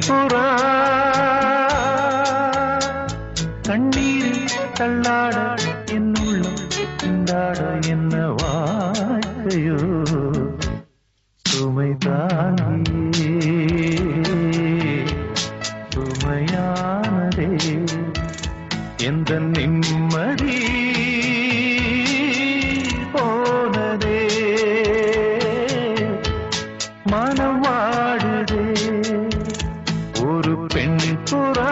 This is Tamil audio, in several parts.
புறா கண்ணீரில் தள்ளாட என் உள்ளம் திண்டாட என்ன வாழ்க்கையோ சுமை தாங்கியே சுமையானதே எந்த நிம்மதி போனதே மனம் வாடுதே ஒரு பெண் புறா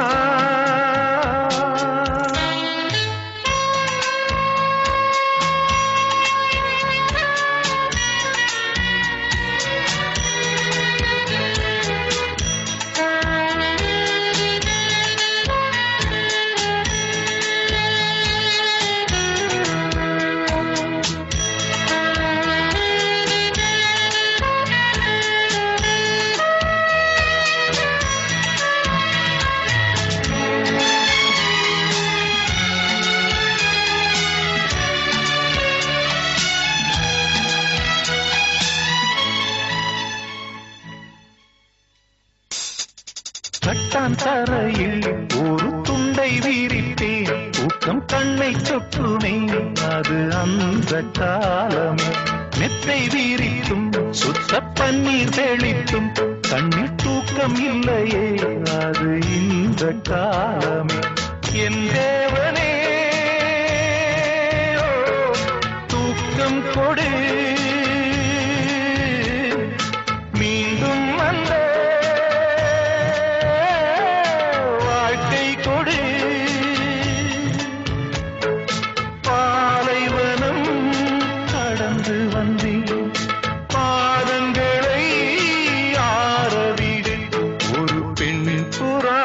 கட்டான் தரையில் ஒரு துண்டை வீரித்தேன் தூக்கம் கண்ணை சொட்டுமே அது அந்த காலமே மெத்தை வீரித்தும் சுத்த பன்னீர் தெளித்தும் கண்ணில் தூக்கம் இல்லையே அது இந்த காலமே என் தேவனே ஓ, தூக்கம் கொடு மீண்டும் வந்த வாழ்க்கை கொடு பாலைவனம் கடந்து வந்தேன் பாதங்களை ஆரவிடு ஒரு பெண் புறா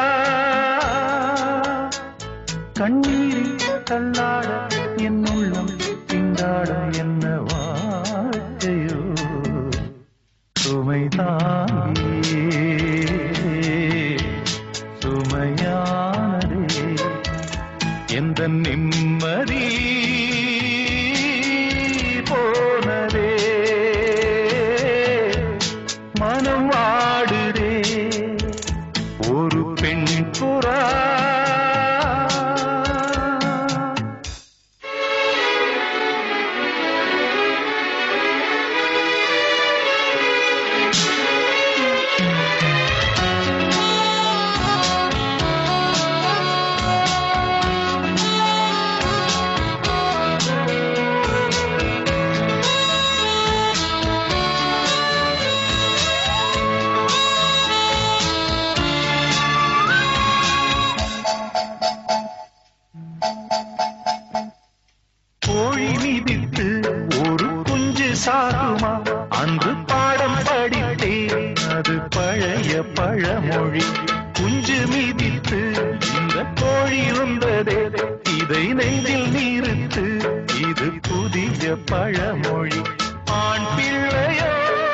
கண்ணீரில் தள்ளாட என் உள்ளம் திண்டாட என்ன வாழ்க்கையோ சுமை தாங்கியே சுமையானதே எந்த நிம்மதி போனதே மனம் வாடுதே ஒரு பெண் புறா கோழி மிதித்து ஒரு குஞ்சு சாகுமா அன்று பாடம் படித்தேன் அது பழைய பழமொழி குஞ்சு மிதித்து இந்த கோழி வந்ததே இதை நெஞ்சில் நிறுத்து இது புதிய பழமொழி ஆண் பிள்ளையோ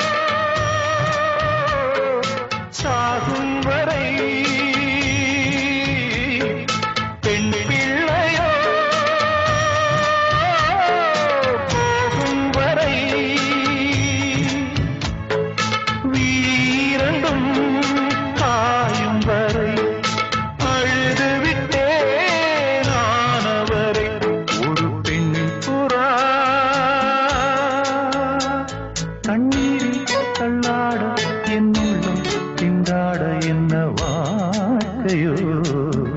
சாகும் வரை பெண் பிள்ளையோ போகும் வரை வீரண்டும் காயும் வரை அழுது விட்டே நானவரை ஒரு பெண் புறா கண்ணீரில் தள்ளாட என் உள்ளம் திண்டாட என்ன வாழ்க்கையோ